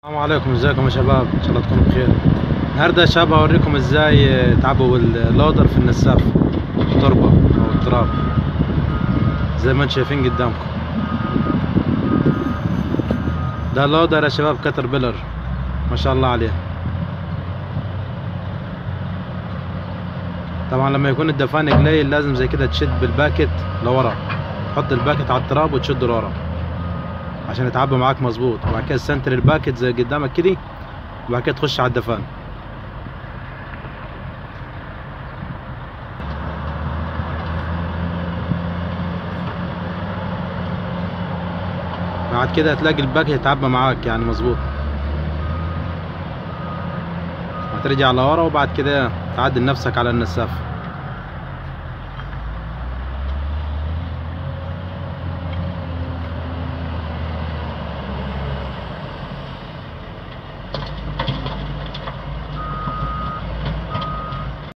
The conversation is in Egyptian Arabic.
السلام عليكم ازيكم يا شباب ان شاء الله تكونوا بخير النهارده يا شباب هوريكم ازاي تعبوا اللودر في النساف التربه او التراب زي ما انتم شايفين قدامكم ده لودر يا شباب كتر بيلر ما شاء الله عليه طبعا لما يكون الدفان قليل لازم زي كده تشد بالباكت لورا تحط الباكت على التراب وتشد لورا عشان يتعبى معاك مظبوط وبعد كده سنتر الباكت زي قدامك كده وبعد كده تخش على الدفان بعد كده هتلاقي الباكت يتعبى معاك يعني مظبوط هترجع لورا وبعد كده تعدل نفسك على النساف